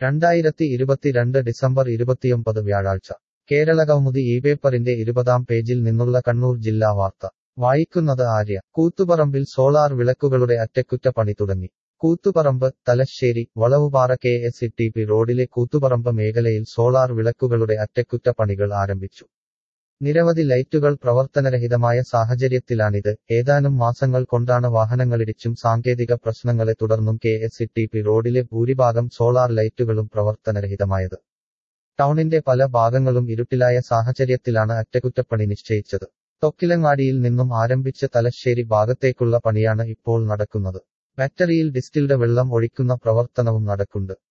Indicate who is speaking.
Speaker 1: രണ്ടായിരത്തി ഇരുപത്തിരണ്ട് ഡിസംബർ ഇരുപത്തിയൊമ്പത് വ്യാഴാഴ്ച കേരളകൗമുദി ഈ പേപ്പറിന്റെ ഇരുപതാം പേജിൽ നിന്നുള്ള കണ്ണൂർ ജില്ലാ വാർത്ത വായിക്കുന്നത് ആര്യ കൂത്തുപറമ്പിൽ സോളാർ വിളക്കുകളുടെ അറ്റകുറ്റപ്പണി തുടങ്ങി Koothuparamba Thalassery Valavupara K S E T P റോഡിലെ കൂത്തുപറമ്പ് മേഖലയിൽ സോളാർ വിളക്കുകളുടെ അറ്റകുറ്റപ്പണികൾ ആരംഭിച്ചു നിരവധി ലൈറ്റുകൾ പ്രവർത്തനരഹിതമായ സാഹചര്യത്തിലാണിത് ഏതാനും മാസങ്ങൾ കൊണ്ടാണ് വാഹനങ്ങളിടിച്ചും സാങ്കേതിക പ്രശ്നങ്ങളെ തുടർന്നും K S E T P റോഡിലെ ഭൂരിഭാഗം സോളാർ ലൈറ്റുകളും പ്രവർത്തനരഹിതമായത് ടൗണിന്റെ പല ഭാഗങ്ങളും ഇരുട്ടിലായ സാഹചര്യത്തിലാണ് അറ്റകുറ്റപ്പണി നിശ്ചയിച്ചത് തൊക്കിലങ്ങാടിയിൽ നിന്നും ആരംഭിച്ച് തലശ്ശേരി ഭാഗത്തേക്കുള്ള പണിയാണ് ഇപ്പോൾ നടക്കുന്നത് ബാറ്ററിയിൽ ഡിസ്റ്റിൽഡ് വെള്ളം ഒഴിക്കുന്ന പ്രവർത്തനവും നടക്കുന്നുണ്ട്